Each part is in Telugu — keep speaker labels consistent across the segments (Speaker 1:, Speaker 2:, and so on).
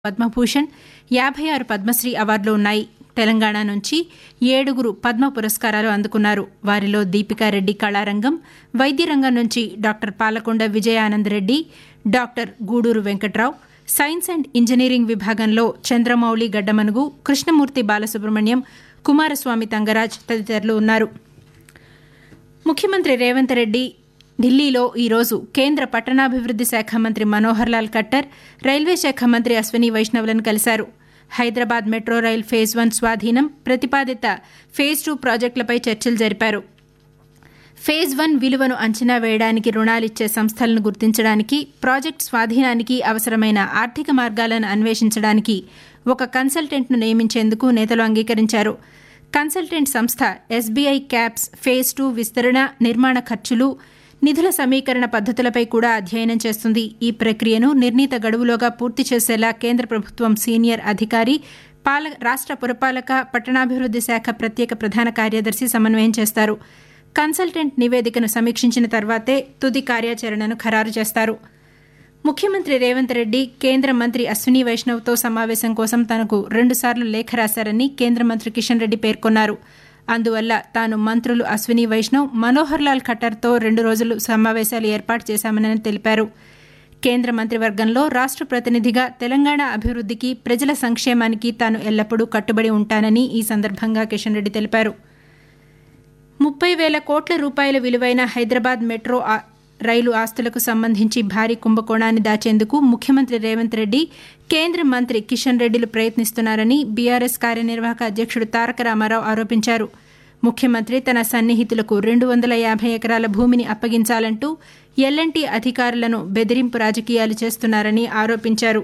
Speaker 1: పద్మభూషణ్ యాభై ఆరు పద్మశ్రీ అవార్డులు ఉన్నాయి తెలంగాణ నుంచి ఏడుగురు పద్మ పురస్కారాలు అందుకున్నారు వారిలో దీపికారెడ్డి కళారంగం వైద్య రంగం నుంచి doctor Palakonda Vijayananda Reddy doctor Guduru Venkatrao science and engineering విభాగంలో చంద్రమౌళి గడ్డమనుగు కృష్ణమూర్తి బాలసుబ్రహ్మణ్యం కుమారస్వామి తంగరాజ్ తదితరులు ఉన్నారు ముఖ్యమంత్రి రేవంత్ రెడ్డి ఢిల్లీలో ఈరోజు కేంద్ర పట్టణాభివృద్ది శాఖ మంత్రి మనోహర్ లాల్ ఖట్టర్ రైల్వే శాఖ మంత్రి అశ్విని వైష్ణవ్లను కలిశారు Hyderabad metro rail phase one స్వాధీనం ప్రతిపాదిత ఫేజ్ టూ ప్రాజెక్టులపై చర్చలు జరిపారు ఫేజ్ వన్ విలువను అంచనా వేయడానికి రుణాలిచ్చే సంస్థలను గుర్తించడానికి ప్రాజెక్టు స్వాధీనానికి అవసరమైన ఆర్థిక మార్గాలను అన్వేషించడానికి ఒక కన్సల్టెంట్ను నియమించేందుకు నేతలు అంగీకరించారు కన్సల్టెంట్ సంస్థ ఎస్బీఐ క్యాప్స్ ఫేజ్ టూ విస్తరణ నిర్మాణ ఖర్చులు నిధుల సమీకరణ పద్దతులపై కూడా అధ్యయనం చేస్తుంది ఈ ప్రక్రియను నిర్ణీత గడువులోగా పూర్తి చేసేలా కేంద్ర ప్రభుత్వం సీనియర్ అధికారి పాల రాష్ట పురపాలక పట్టణాభివృద్ది శాఖ ప్రత్యేక ప్రధాన కార్యదర్శి సమన్వయం చేస్తారు కన్సల్టెంట్ నివేదికను సమీక్షించిన తర్వాతే తుది కార్యాచరణను ఖరారు చేస్తారు ముఖ్యమంత్రి రేవంత్ రెడ్డి కేంద్ర మంత్రి అశ్విని వైష్ణవ్తో సమావేశం కోసం తనకు రెండుసార్లు లేఖ రాశారని కేంద్ర మంత్రి కిషన్ రెడ్డి పేర్కొన్నారు అందువల్ల తాను మంత్రులు అశ్విని వైష్ణవ్ మనోహర్ లాల్ ఖట్టర్తో రెండు రోజులు సమావేశాలు ఏర్పాటు చేశామని తెలిపారు కేంద్ర మంత్రివర్గంలో రాష్ట ప్రతినిధిగా తెలంగాణ అభివృద్దికి ప్రజల సంక్షేమానికి తాను ఎల్లప్పుడూ కట్టుబడి ఉంటానని ఈ సందర్భంగా కిషన్ రెడ్డి తెలిపారు ముప్పై వేల కోట్ల రూపాయల విలువైన హైదరాబాద్ మెట్రో రైలు ఆస్తులకు సంబంధించి భారీ కుంభకోణాన్ని దాచేందుకు ముఖ్యమంత్రి రేవంత్ రెడ్డి కేంద్ర మంత్రి కిషన్ రెడ్డిలు ప్రయత్నిస్తున్నారని బీఆర్ఎస్ కార్యనిర్వాహక అధ్యక్షుడు తారక రామారావు ఆరోపించారు ముఖ్యమంత్రి తన సన్నిహితులకు రెండు వందల యాభై ఎకరాల భూమిని అప్పగించాలంటూ ఎల్ఎన్టీ అధికారులను బెదిరింపు రాజకీయాలు చేస్తున్నారని ఆరోపించారు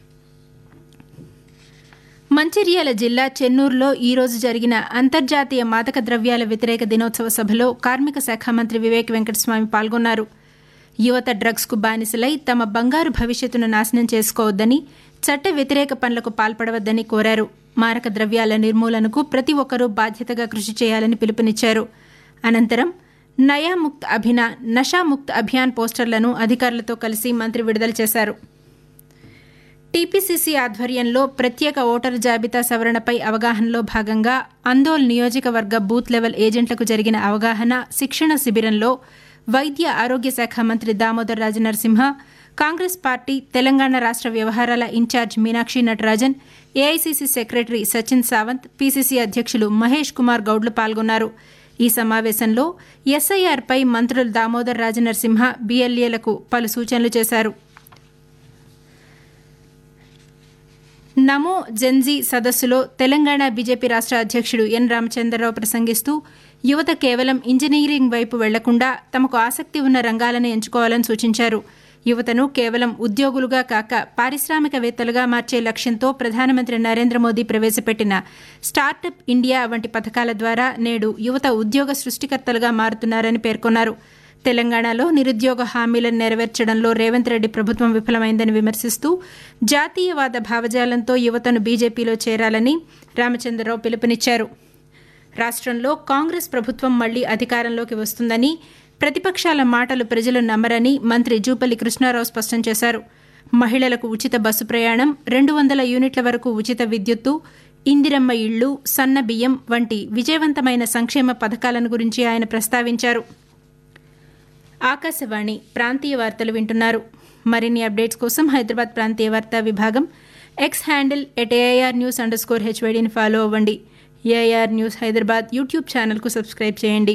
Speaker 1: మంచిర్యాల జిల్లా చెన్నూరులో ఈ రోజు జరిగిన అంతర్జాతీయ మాదక ద్రవ్యాల వ్యతిరేక దినోత్సవ సభలో కార్మిక శాఖ మంత్రి వివేక్ వెంకటస్వామి పాల్గొన్నారు యువత డ్రగ్స్కు బానిసలై తమ బంగారు భవిష్యత్తును నాశనం చేసుకోవద్దని చట్ట వ్యతిరేక పనులకు పాల్పడవద్దని కోరారు మారక ద్రవ్యాల నిర్మూలనకు ప్రతి ఒక్కరూ బాధ్యతగా కృషి చేయాలని పిలుపునిచ్చారు అనంతరం నయాముక్త్ అభినా నషాముక్త్ అభియాన్ పోస్టర్లను అధికారులతో కలిసి మంత్రి విడుదల చేశారు టీపీసీసీ ఆధ్వర్యంలో ప్రత్యేక ఓటరు జాబితా సవరణపై అవగాహనలో భాగంగా అందోల్ నియోజకవర్గ బూత్ లెవెల్ ఏజెంట్లకు జరిగిన అవగాహన శిక్షణ శిబిరంలో వైద్య ఆరోగ్య శాఖ మంత్రి దామోదర్ రాజ నరసింహ కాంగ్రెస్ పార్టీ తెలంగాణ రాష్ట వ్యవహారాల incharge Meenakshi Natarajan AICC secretary Sachin Sawant PCC అధ్యక్షులు మహేష్ కుమార్ గౌడ్లు పాల్గొన్నారు ఈ సమావేశంలో ఎస్ఐఆర్పై మంత్రులు దామోదర్ రాజ నరసింహ బీఎల్ఏలకు పలు సూచనలు చేశారు నమో జెన్జీ సదస్సులో తెలంగాణ బీజేపీ రాష్ట అధ్యక్షుడు ఎన్ రామచంద్రరావు ప్రసంగిస్తూ యువత కేవలం ఇంజనీరింగ్ వైపు వెళ్లకుండా తమకు ఆసక్తి ఉన్న రంగాలను ఎంచుకోవాలని సూచించారు యువతను కేవలం ఉద్యోగులుగా కాక పారిశ్రామికవేత్తలుగా మార్చే లక్ష్యంతో ప్రధానమంత్రి నరేంద్ర మోదీ ప్రవేశపెట్టిన స్టార్టప్ ఇండియా వంటి పథకాల ద్వారా నేడు యువత ఉద్యోగ సృష్టికర్తలుగా మారుతున్నారని పేర్కొన్నారు తెలంగాణలో నిరుద్యోగ హామీలను నెరవేర్చడంలో రేవంత్ రెడ్డి ప్రభుత్వం విఫలమైందని విమర్శిస్తూ జాతీయవాద భావజాలంతో యువతను బీజేపీలో చేరాలని రామచంద్రరావు పిలుపునిచ్చారు రాష్ట్రంలో కాంగ్రెస్ ప్రభుత్వం మళ్లీ అధికారంలోకి వస్తుందని ప్రతిపక్షాల మాటలు ప్రజలు నమ్మరని మంత్రి జూపల్లి కృష్ణారావు స్పష్టం చేశారు మహిళలకు ఉచిత బస్సు ప్రయాణం రెండు వందల యూనిట్ల వరకు ఉచిత విద్యుత్తు ఇందిరమ్మ ఇళ్లు సన్న బియ్యం వంటి విజయవంతమైన సంక్షేమ పథకాలను గురించి ఆయన ప్రస్తావించారు ఆకాశవాణి ప్రాంతీయ వార్తలు వింటున్నారు మరిన్ని అప్డేట్స్ కోసం హైదరాబాద్ ప్రాంతీయ వార్తా విభాగం X handle at AIR news underscore హెచ్వైడీని ఫాలో అవ్వండి ఏఐఆర్ న్యూస్ హైదరాబాద్ యూట్యూబ్ ఛానల్కు సబ్స్క్రైబ్ చేయండి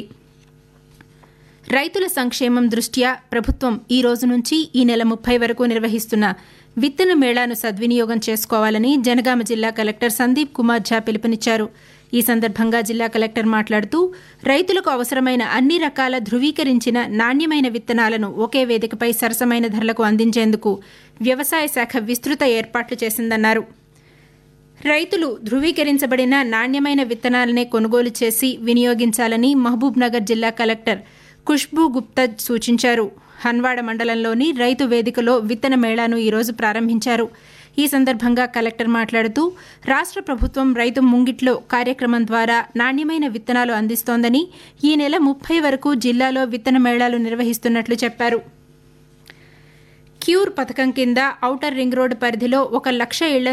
Speaker 1: రైతుల సంక్షేమం దృష్ట్యా ప్రభుత్వం ఈ రోజు నుంచి ఈ నెల ముప్పై వరకు నిర్వహిస్తున్న విత్తన మేళాను సద్వినియోగం చేసుకోవాలని జనగామ జిల్లా కలెక్టర్ సందీప్ కుమార్ ఝా పిలుపునిచ్చారు ఈ సందర్భంగా జిల్లా కలెక్టర్ మాట్లాడుతూ రైతులకు అవసరమైన అన్ని రకాల ధృవీకరించిన నాణ్యమైన విత్తనాలను ఒకే వేదికపై సరసమైన ధరలకు అందించేందుకు వ్యవసాయ శాఖ విస్తృత ఏర్పాట్లు చేసిందన్నారు రైతులు ధృవీకరించబడిన నాణ్యమైన విత్తనాలనే కొనుగోలు చేసి వినియోగించాలని మహబూబ్ నగర్ జిల్లా కలెక్టర్ ఖుష్బూ గుప్తా సూచించారు హన్వాడ మండలంలోని రైతు వేదికలో విత్తన మేళాను ఈరోజు ప్రారంభించారు ఈ సందర్భంగా కలెక్టర్ మాట్లాడుతూ రాష్ట్ర ప్రభుత్వం రైతు ముంగిట్లో కార్యక్రమం ద్వారా నాణ్యమైన విత్తనాలు అందిస్తోందని ఈ నెల ముప్పై వరకు జిల్లాలో విత్తన మేళాలు నిర్వహిస్తున్నట్లు చెప్పారు క్యూర్ పథకం కింద ఔటర్ రింగ్ రోడ్డు పరిధిలో ఒక లక్ష ఇళ్ల